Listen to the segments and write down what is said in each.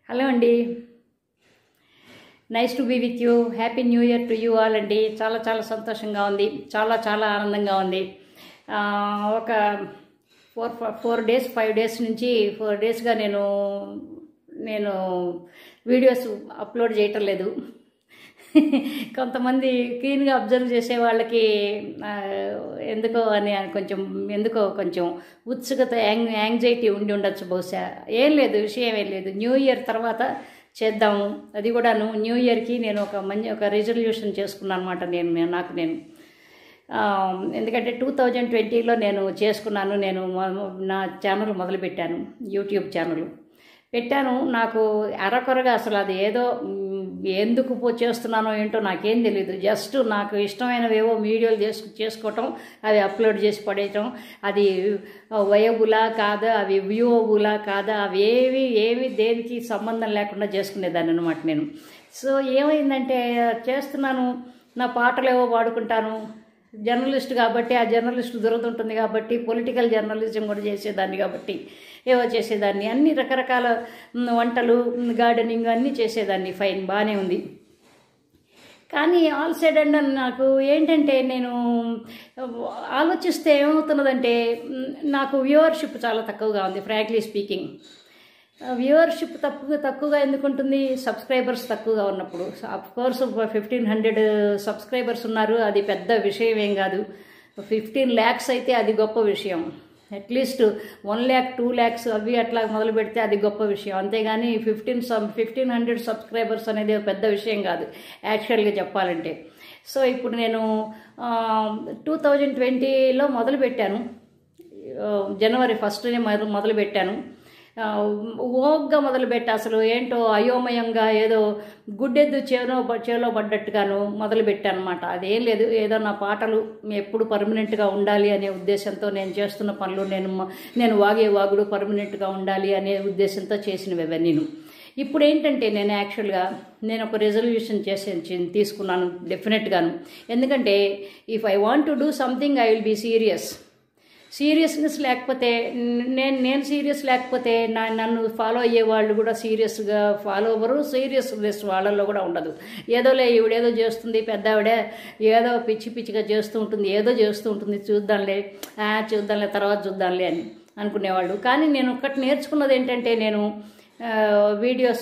hello అండి nice to be with you happy new year to you all అండి చాలా చాలా సంతోషంగా ఉంది చాలా చాలా ఆనందంగా ఉంది ఆ, ఒక four four days five days నుంచి ఫోర్ డేస్గా నేను నేను వీడియోస్ అప్లోడ్ చేయటం లేదు కొంతమంది క్లీన్గా అబ్జర్వ్ చేసే వాళ్ళకి ఆ, ఎందుకో అని కొంచెం ఎందుకో కొంచెం ఉత్సుకత యాంగ్ యాంగ్జైటీ ఉండి ఉండొచ్చు బహుశా ఏం లేదు విషయం ఏం లేదు న్యూ ఇయర్ తర్వాత చేద్దాము అది కూడాను న్యూ ఇయర్కి నేను ఒక మంచి ఒక రిజల్యూషన్ చేసుకున్నాను అనమాట నేను నేను- నాకు నేను ఆ, ఎందుకంటే టూ థౌజండ్ ట్వంటీలో నేను చేసుకున్నాను నేను మొ- నా ఛానల్ మొదలుపెట్టాను యూట్యూబ్ ఛానల్ పెట్టాను నాకు అరకొరగా అసలు అది ఏదో మ్, ఎందుకు పో చేస్తున్నానో ఏంటో నాకేం తెలియదు జస్ట్ నాకు ఇష్టమైనవేవో వీడియోలు చేసు చేసుకోవటం అవి అప్లోడ్ చేసి పడేయటం అది వయబులా కాదా అవి వ్యూవబులా కాదా అవి ఏవి ఏవి దేనికి సంబంధం లేకుండా చేసుకునేదాన్ని అనమాట నేను సో ఏమైందంటే చేస్తున్నాను నా పాటలు ఏవో పాడుకుంటాను జర్నలిస్ట్ కాబట్టి ఆ జర్నలిస్ట్ దురదుంటుంది కాబట్టి పొలిటికల్ జర్నలిజం కూడా చేసేదాన్ని కాబట్టి ఏవో చేసేదాన్ని అన్ని రకరకాల మ్, వంటలు మ్, గార్డెనింగ్ అన్నీ చేసేదాన్ని ఫైన్ బాగానే ఉంది కానీ ఆల్ సైడ్ అండ్ నాకు ఏంటంటే నేను ఆలోచిస్తే ఏమవుతున్నదంటే మ్, నాకు వ్యూవర్షిప్ చాలా తక్కువగా ఉంది ఫ్రాంక్లీ స్పీకింగ్ వ్యూవర్షిప్ తక్కువ తక్కువగా ఎందుకు ఉంటుంది సబ్స్క్రైబర్స్ తక్కువగా ఉన్నప్పుడు of course fifteen hundred subscribers ఉన్నారు అది పెద్ద విషయం ఏం కాదు ఫిఫ్టీన్ ల్యాక్స్ అయితే అది గొప్ప విషయం at least one lakh two lakhs అవి అట్లా మొదలు పెడితే అది గొప్ప విషయం అంతేగాని fifteen sub fifteen hundred subscribers అనేది ఒక పెద్ద విషయం కాదు యాక్చువల్గా చెప్పాలంటే సో ఇప్పుడు నేను టూ థౌజండ్ ట్వంటీలో మొదలుపెట్టాను ఆ, జనవరి ఫస్ట్నే మొదలు మొదలుపెట్టాను ఆ, ఓగ్గా మొదలుపెట్టా అసలు ఏంటో అయోమయంగా ఏదో గుడ్డెద్దు చేలో చేలో పడ్డట్టుగాను మొదలుపెట్టాను అనమాట అదేం లేదు ఏదో నా పాటలు ఎప్పుడు పర్మనెంట్గా ఉండాలి అనే ఉద్దేశంతో నేను చేస్తున్న పనులు నేను మ- నేను వాగే వాగుడు పర్మనెంట్గా ఉండాలి అనే ఉద్దేశంతో చేసినవి అవన్నీ ఇప్పుడు ఏంటంటే నేను యాక్చువల్గా నేను ఒక రెజల్యూషన్ చేసి చి- తీసుకున్నాను డెఫినెట్గాను ఎందుకంటే if I want to do something I will be serious సీరియస్నెస్ లేకపోతే న- నేను నేను సీరియస్ లేకపోతే నా నన్ను ఫాలో అయ్యే వాళ్ళు కూడా సీరియస్గా ఫాలో అవ్వరు సీరియస్నెస్ వాళ్ళల్లో కూడా ఉండదు ఏదోలే ఈవిడేదో చేస్తుంది పెద్ద ఆవిడే ఏదో పిచ్చి పిచ్చిగా చేస్తూ ఉంటుంది ఏదో చేస్తూ ఉంటుంది చూద్దాంలే ఆ, చూద్దాంలే తర్వాత చూద్దాంలే అని అనుకునేవాళ్ళు కానీ నేను ఒకటి నేర్చుకున్నది ఏంటంటే నేను ఆ, వీడియోస్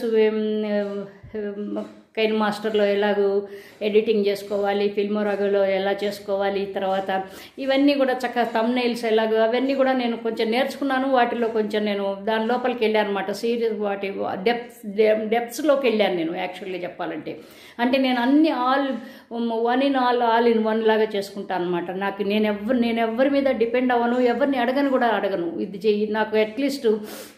ఉమ్, కైన్ మాస్టర్లో ఎలాగూ ఎడిటింగ్ చేసుకోవాలి ఫిల్మోరాగోలో ఎలా చేసుకోవాలి తర్వాత ఇవన్నీ కూడా చక్కగా తమ్నైల్స్ ఎలాగో అవన్నీ కూడా నేను కొంచెం నేర్చుకున్నాను వాటిలో కొంచెం నేను దాని లోపలికి వెళ్ళాను అనమాట సీరియస్ వాటి డెప్త్ డెప్త్స్లోకి వెళ్ళాను నేను యాక్చువల్లీ చెప్పాలంటే అంటే నేను అన్ని all one in all all in one లాగా చేసుకుంటాను అనమాట నాకు నేను ఎవరు నేను ఎవరి మీద డిపెండ్ అవ్వను ఎవరిని అడగను కూడా అడగను ఇది చెయ్యి నాకు అట్లీస్ట్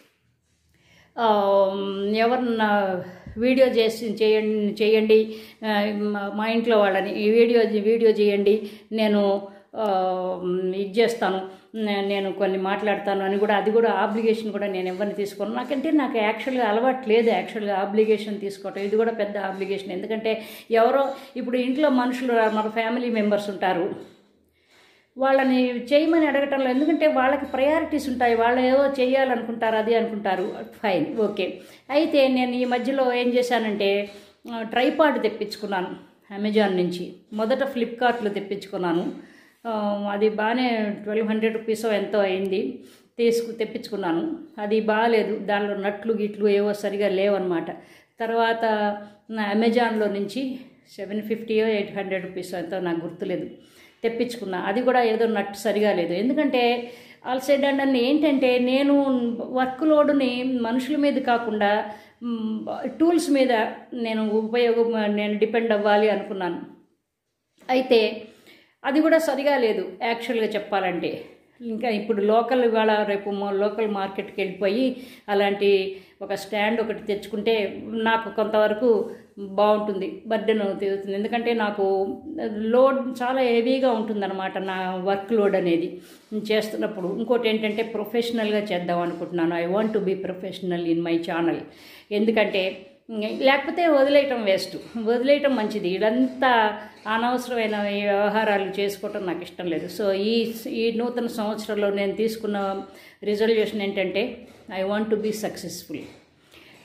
ఎవరన్నా వీడియో చేసి చేయండి చేయండి ఆ, మా- మా ఇంట్లో వాళ్ళని ఈ వీడియో వీడియో చేయండి నేను ఆ, ఇది చేస్తాను నే- నేను కొన్ని మాట్లాడతాను అని కూడా అది కూడా ఆబ్లిగేషన్ కూడా నేను ఎవరిని తీసుకోను నాకంటే నాకు యాక్చువల్గా అలవాటు లేదు యాక్చువల్గా ఆబ్లిగేషన్ తీసుకోవటం ఇది కూడా పెద్ద ఆబ్లిగేషన్ ఎందుకంటే ఎవరో ఇప్పుడు ఇంట్లో మనుషులు మన ఫ్యామిలీ మెంబర్స్ ఉంటారు వాళ్ళని చేయమని అడగటంలో ఎందుకంటే వాళ్ళకి ప్రయారిటీస్ ఉంటాయి వాళ్ళు ఏవో చేయాలనుకుంటారు అది అనుకుంటారు ఫైన్ ఓకే అయితే నేను ఈ మధ్యలో ఏం చేశానంటే ఆ, ట్రైపాడ్ తెప్పించుకున్నాను అమెజాన్ నుంచి మొదట ఫ్లిప్కార్ట్లో తెప్పించుకున్నాను ఆ, అది బాగానే ట్వెల్వ్ హండ్రెడ్ రూపీస్ ఎంతో అయింది తీసుకు తెప్పించుకున్నాను అది బాగాలేదు దానిలో నట్లు గిట్లు ఏవో సరిగా లేవన్నమాట తర్వాత నా అమెజాన్లో నుంచి సెవెన్ ఫిఫ్టీయో ఎయిట్ హండ్రెడ్ రూపీస్ ఎంతో నాకు గుర్తులేదు తెప్పించుకున్నా అది కూడా ఏదో నట్టు సరిగా లేదు ఎందుకంటే ఆల్సైడ్ అండ్ అన్ని ఏంటంటే నేను వర్క్ లోడుని మనుషుల మీద కాకుండా టూల్స్ మీద నేను ఉపయోగం నేను డిపెండ్ అవ్వాలి అనుకున్నాను అయితే అది కూడా సరిగా లేదు యాక్చువల్గా చెప్పాలంటే ఇంకా ఇప్పుడు లోకల్ ఇవాళ రేపు మో- లోకల్ మార్కెట్కి వెళ్ళిపోయి అలాంటి ఒక స్టాండ్ ఒకటి తెచ్చుకుంటే నాకు కొంతవరకు బాగుంటుంది బర్డెన్ తీరుతుంది ఎందుకంటే నాకు లోడ్ చాలా హెవీగా ఉంటుందన్నమాట నా వర్క్ లోడ్ అనేది చేస్తున్నప్పుడు ఇంకోటి ఏంటంటే ప్రొఫెషనల్గా చేద్దాం అనుకుంటున్నాను I want to be professional in my channel ఎందుకంటే లేకపోతే వదిలేయటం వేస్ట్ వదిలేయటం మంచిది ఇదంతా అనవసరమైన ఈ వ్యవహారాలు చేసుకోవటం నాకు ఇష్టం లేదు సో ఈ ఈ నూతన సంవత్సరంలో నేను తీసుకున్న రిజల్యూషన్ ఏంటంటే I want to be successful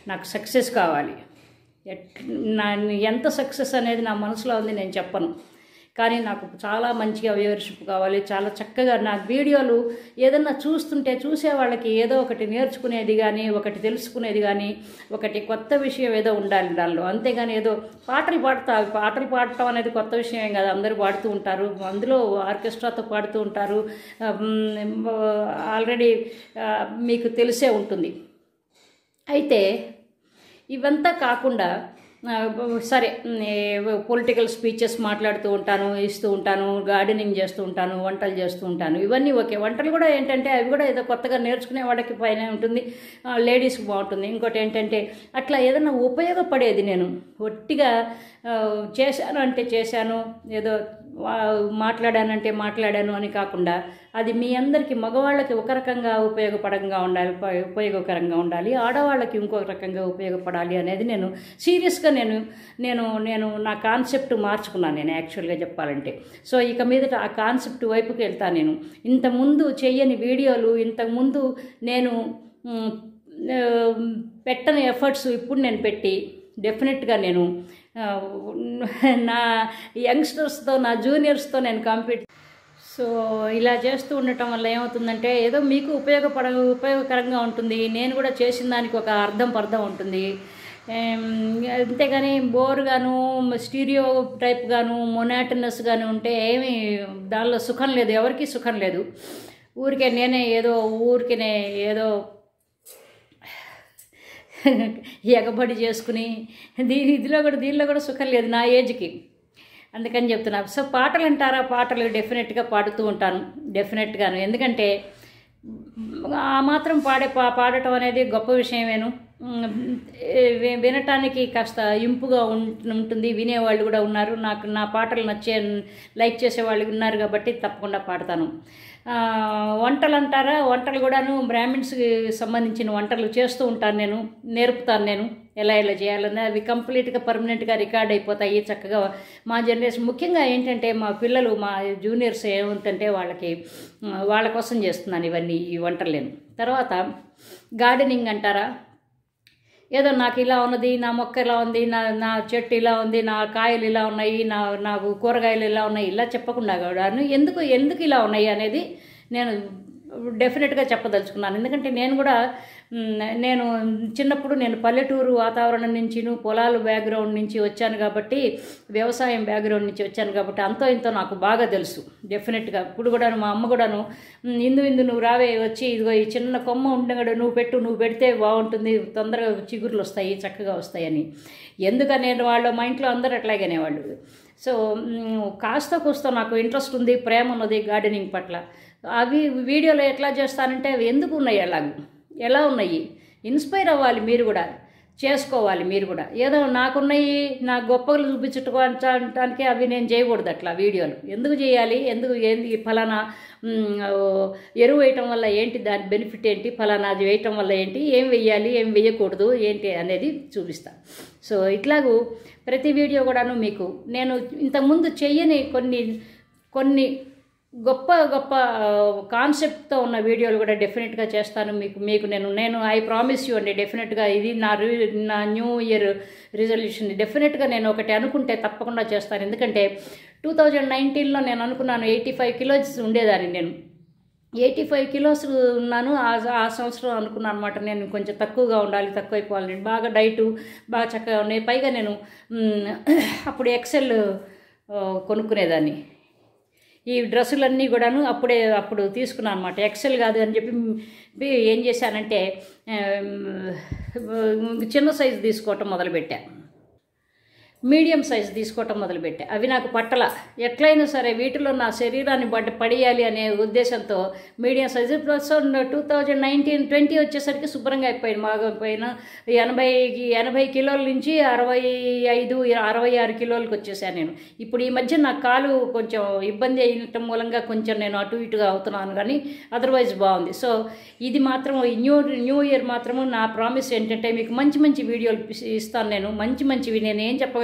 నాకు సక్సెస్ కావాలి ఎట్ నా ఎంత సక్సెస్ అనేది నా మనసులో ఉంది నేను చెప్పను కానీ నాకు చాలా మంచిగా వ్యూవర్షిప్ కావాలి చాలా చక్కగా నా వీడియోలు ఏదన్నా చూస్తుంటే చూసే వాళ్ళకి ఏదో ఒకటి నేర్చుకునేది కానీ ఒకటి తెలుసుకునేది కానీ ఒకటి కొత్త విషయం ఏదో ఉండాలి దానిలో అంతేగాని ఏదో పాటలు పాడతా పాటలు పాడటం అనేది కొత్త విషయం ఏం కాదు అందరూ పాడుతూ ఉంటారు అందులో ఆర్కెస్ట్రాతో పాడుతూ ఉంటారు ఆల్రెడీ మీకు తెలిసే ఉంటుంది అయితే ఇవంతా కాకుండా ఆ, సరే పొలిటికల్ స్పీచెస్ మాట్లాడుతూ ఉంటాను ఇస్తూ ఉంటాను గార్డెనింగ్ చేస్తూ ఉంటాను వంటలు చేస్తూ ఉంటాను ఇవన్నీ ఓకే వంటలు కూడా ఏంటంటే అవి కూడా ఏదో కొత్తగా నేర్చుకునే వాళ్ళకి పైన ఉంటుంది లేడీస్కి బాగుంటుంది ఇంకోటి ఏంటంటే అట్లా ఏదైనా ఉపయోగపడేది నేను ఒట్టిగా ఆ, చేశాను అంటే చేశాను ఏదో వా- మాట్లాడానంటే మాట్లాడాను అని కాకుండా అది మీ అందరికీ మగవాళ్ళకి ఒక రకంగా ఉపయోగపడంగా ఉండాలి ఉప- ఉపయోగకరంగా ఉండాలి ఆడవాళ్ళకి ఇంకొక రకంగా ఉపయోగపడాలి అనేది నేను సీరియస్గా నేను నేను నేను నా కాన్సెప్ట్ మార్చుకున్నాను నేను యాక్చువల్గా చెప్పాలంటే సో ఇక మీదట ఆ కాన్సెప్ట్ వైపుకి వెళ్తాను నేను ఇంతకుముందు చెయ్యని వీడియోలు ఇంతకుముందు నేను మ్, ఆ, పెట్టని ఎఫర్ట్స్ ఇప్పుడు నేను పెట్టి డెఫినెట్గా నేను ఆ, నా యంగ్స్టర్స్తో నా జూనియర్స్తో నేను కంపీట్ సో ఇలా చేస్తూ ఉండటం వల్ల ఏమవుతుందంటే ఏదో మీకు ఉపయోగపడ ఉపయోగకరంగా ఉంటుంది నేను కూడా చేసిన దానికి ఒక అర్థం పర్థం ఉంటుంది ఏం, అంతేగాని బోర్గాను స్టీరియో టైప్ గాను మొనాటనస్ గాను ఉంటే ఏమీ దానిలో సుఖం లేదు ఎవరికీ సుఖం లేదు ఊరికే నేనే ఏదో ఊరికేనే ఏదో ఎగబడి చేసుకుని దీని ఇదిలో కూడా దీనిలో కూడా సుఖం లేదు నా ఏజ్కి అందుకని చెప్తున్నా సో పాటలు అంటారా పాటలు డెఫినెట్గా పాడుతూ ఉంటాను డెఫినెట్గాను ఎందుకంటే ఆ మాత్రం పాడే పా పాడటం అనేది గొప్ప విషయమేను ఉమ్, వి- వినటానికి కాస్త ఇంపుగా ఉం- ఉంటుంది వినేవాళ్ళు కూడా ఉన్నారు నాకు నా పాటలు నచ్చే లైక్ చేసే వాళ్ళు ఉన్నారు కాబట్టి తప్పకుండా పాడతాను ఆ, వంటలు అంటారా వంటలు కూడాను బ్రాహ్మిన్స్కి సంబంధించిన వంటలు చేస్తూ ఉంటాను నేను నేర్పుతాను నేను ఎలా ఎలా చేయాలని అవి కంప్లీట్గా పర్మనెంట్గా రికార్డ్ అయిపోతాయి చక్కగా మా జనరేషన్ ముఖ్యంగా ఏంటంటే మా పిల్లలు మా జూనియర్స్ ఏముంటుంటే వాళ్ళకి ఆ, వాళ్ళ కోసం చేస్తున్నాను ఇవన్నీ ఈ వంటలు నేను తర్వాత గార్డెనింగ్ అంటారా ఏదో నాకు ఇలా ఉన్నది నా మొక్క ఇలా ఉంది నా నా చెట్టు ఇలా ఉంది నా కాయలు ఇలా ఉన్నాయి నా నాకు కూరగాయలు ఇలా ఉన్నాయి ఇలా చెప్పకుండా కూడా ఎందుకు ఎందుకు ఇలా ఉన్నాయి అనేది నేను డెఫినెట్గా చెప్పదలుచుకున్నాను ఎందుకంటే నేను కూడా మ్, నేను చిన్నప్పుడు నేను పల్లెటూరు వాతావరణం నుంచి పొలాలు బ్యాక్గ్రౌండ్ నుంచి వచ్చాను కాబట్టి వ్యవసాయం బ్యాక్గ్రౌండ్ నుంచి వచ్చాను కాబట్టి అంతో ఇంతో నాకు బాగా తెలుసు డెఫినెట్గా ఇప్పుడు కూడాను మా అమ్మ కూడాను "మ్, ఇందు ఇందు నువ్వు రావే వచ్చి ఇదిగో ఈ చిన్న కొమ్మ ఉండగా నువ్వు పెట్టు నువ్వు పెడితే బాగుంటుంది తొందరగా చిగుర్లు వస్తాయి చక్కగా వస్తాయని ఎందుకని నేను వాళ్ళు మా ఇంట్లో అందరూ అట్లాగనే వాళ్ళు సో మ్, కాస్త కూస్త నాకు ఇంట్రెస్ట్ ఉంది ప్రేమ ఉన్నది గార్డెనింగ్ పట్ల అవి వీడియోలో ఎట్లా చేస్తానంటే అవి ఎందుకు ఉన్నాయి అలాగ ఎలా ఉన్నాయి ఇన్స్పైర్ అవ్వాలి మీరు కూడా చేసుకోవాలి మీరు కూడా ఏదో నాకున్నవి నా గొప్పలు చూపించుకోవడానికి అవి నేను చేయకూడదు అట్లా వీడియోలు ఎందుకు చేయాలి ఎందుకు ఏంది ఈ ఫలానా మ్, ఓ, ఎరువు వేయటం వల్ల ఏంటి దాని బెనిఫిట్ ఏంటి ఫలానా అది వేయటం వల్ల ఏంటి ఏం వెయ్యాలి ఏం వేయకూడదు ఏంటి అనేది చూపిస్తా సో ఇట్లాగూ ప్రతి వీడియో కూడాను మీకు నేను ఇంతకుముందు చెయ్యని కొన్ని కొన్ని గొప్ప గొప్ప కాన్సెప్ట్తో ఉన్న వీడియోలు కూడా డెఫినెట్గా చేస్తాను మీకు మీకు నేను నేను ఐ ప్రామిస్ యూ అండి డెఫినెట్గా ఇది నా రి- నా న్యూ ఇయర్ రిజల్యూషన్ డెఫినెట్గా నేను ఒకటి అనుకుంటే తప్పకుండా చేస్తాను ఎందుకంటే టూ థౌజండ్ నైన్టీన్లో నేను అనుకున్నాను ఎయిటీ ఫైవ్ కిలోస్ ఉండేదాన్ని నేను ఎయిటీ ఫైవ్ కిలోస్ ఉన్నాను ఆ ఆ సంవత్సరం అనుకున్నాను అనమాట నేను కొంచెం తక్కువగా ఉండాలి తక్కువ అయిపోవాలి నేను బాగా డైటు బాగా చక్కగా ఉన్నాయి పైగా నేను మ్, అప్పుడు ఎక్సెల్ ఆ, కొనుక్కునేదాన్ని ఈ డ్రెస్సులన్నీ కూడాను అప్పుడే అప్పుడు తీసుకున్నాను అనమాట ఎక్సెల్ కాదు అని చెప్పి మ్, ఏం చేశానంటే ఆ, చిన్న సైజు తీసుకోవటం మొదలుపెట్టాను మీడియం సైజ్ తీసుకోవటం మొదలుపెట్టా అవి నాకు పట్టల ఎట్లయినా సరే వీటిలో నా శరీరాన్ని బట్ట పడేయాలి అనే ఉద్దేశంతో medium size plus two thousand nineteen twenty వచ్చేసరికి శుభ్రంగా అయిపోయింది బాగా అయిపోయిన ఎనభై ఎనభై కిలోల నుంచి అరవై ఐదు అరవై ఆరు కిలోలకు వచ్చేసాను నేను ఇప్పుడు ఈ మధ్య నా కాలు కొంచెం ఇబ్బంది అయినటం మూలంగా కొంచెం నేను అటు ఇటుగా అవుతున్నాను కానీ అదర్వైజ్ బాగుంది సో ఇది మాత్రం ఈ న్యూ న్యూ ఇయర్ మాత్రము నా ప్రామిస్ ఏంటంటే మీకు మంచి మంచి వీడియోలు ఇస్తాను నేను మంచి మంచివి నేను ఏం చెప్పగలను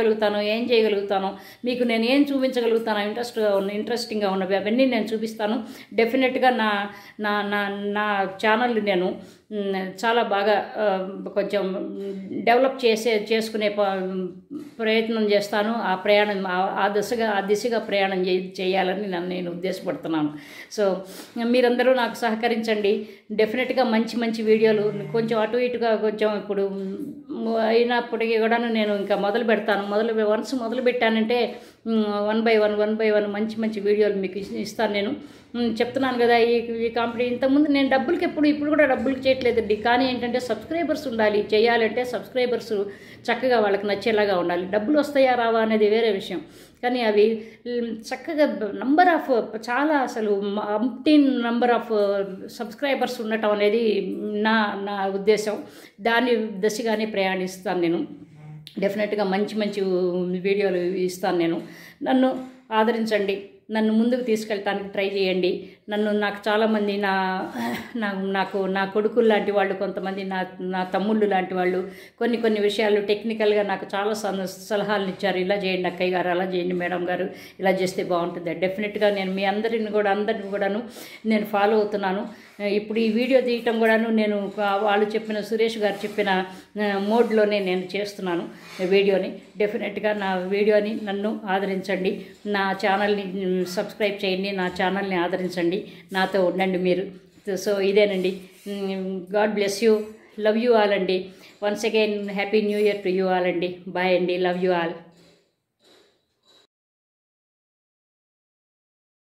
చెప్పగలుగుతానో ఏం చేయగలుగుతానో మీకు నేను ఏం చూపించగలుగుతానో ఇంట్రెస్ట్గా ఉన్న ఇంట్రెస్టింగ్గా ఉన్నవి అవన్నీ నేను చూపిస్తాను డెఫినెట్గా నా నా నా నా ఛానల్ నేను మ్, చాలా బాగా ఆ, కొంచెం డెవలప్ చేసే చేసుకునే ప- ప్రయత్నం చేస్తాను ఆ ప్రయాణం ఆ- ఆ దిశగా ఆ దిశగా ప్రయాణం చే చేయాలని నన్ను నేను ఉద్దేశపడుతున్నాను సో మీరందరూ నాకు సహకరించండి డెఫినెట్గా మంచి మంచి వీడియోలు కొంచెం అటు ఇటుగా కొంచెం ఇప్పుడు మ్, అయినప్పటికీ కూడా నేను ఇంకా మొదలు పెడతాను మొదలు వన్స్ మొదలు పెట్టానంటే one by one one by one మంచి మంచి వీడియోలు మీకు ఇస్- ఇస్తాను నేను మ్, చెప్తున్నాను కదా ఈ ఈ కాంపిటీ ఇంతకుముందు నేను డబ్బులకి ఎప్పుడు ఇప్పుడు కూడా డబ్బులకి చేయట్లేదండి కానీ ఏంటంటే సబ్స్క్రైబర్స్ ఉండాలి చేయాలంటే సబ్స్క్రైబర్స్ చక్కగా వాళ్ళకి నచ్చేలాగా ఉండాలి డబ్బులు వస్తాయా రావా అనేది వేరే విషయం కానీ అవి మ్, చక్కగా నంబర్ ఆఫ్ చాలా అసలు అంటీన్ నంబర్ ఆఫ్ సబ్స్క్రైబర్స్ ఉండటం అనేది నా నా ఉద్దేశం దాని దశగానే ప్రయాణిస్తాను నేను డెఫినెట్గా మంచి మంచి వీడియోలు ఇస్తాను నేను నన్ను ఆదరించండి నన్ను ముందుకు తీసుకెళ్ళటానికి ట్రై చేయండి నన్ను నాకు చాలామంది నా నా నాకు నా కొడుకులు లాంటి వాళ్ళు కొంతమంది నా నా తమ్ముళ్ళు లాంటి వాళ్ళు కొన్ని కొన్ని విషయాలు టెక్నికల్గా నాకు చాలా సన సలహాలు ఇచ్చారు ఇలా చేయండి అక్కయ్య గారు అలా చేయండి మేడం గారు ఇలా చేస్తే బాగుంటుంది డెఫినెట్గా నేను మీ అందరిని కూడా అందరిని కూడాను నేను ఫాలో అవుతున్నాను ఇప్పుడు ఈ వీడియో తీయటం కూడాను నేను వాళ్ళు చెప్పిన సురేష్ గారు చెప్పిన ఆ, మోడ్లోనే నేను చేస్తున్నాను ఈ వీడియోని డెఫినెట్గా నా వీడియోని నన్ను ఆదరించండి నా ఛానల్ని సబ్స్క్రైబ్ చేయండి నా ఛానల్ని ఆదరించండి నాతో ఉండండి మీరు సో ఇదేనండి God bless you love you all అండి once again happy new year to you all అండి బాయ్ అండి లవ్ యూ ఆల్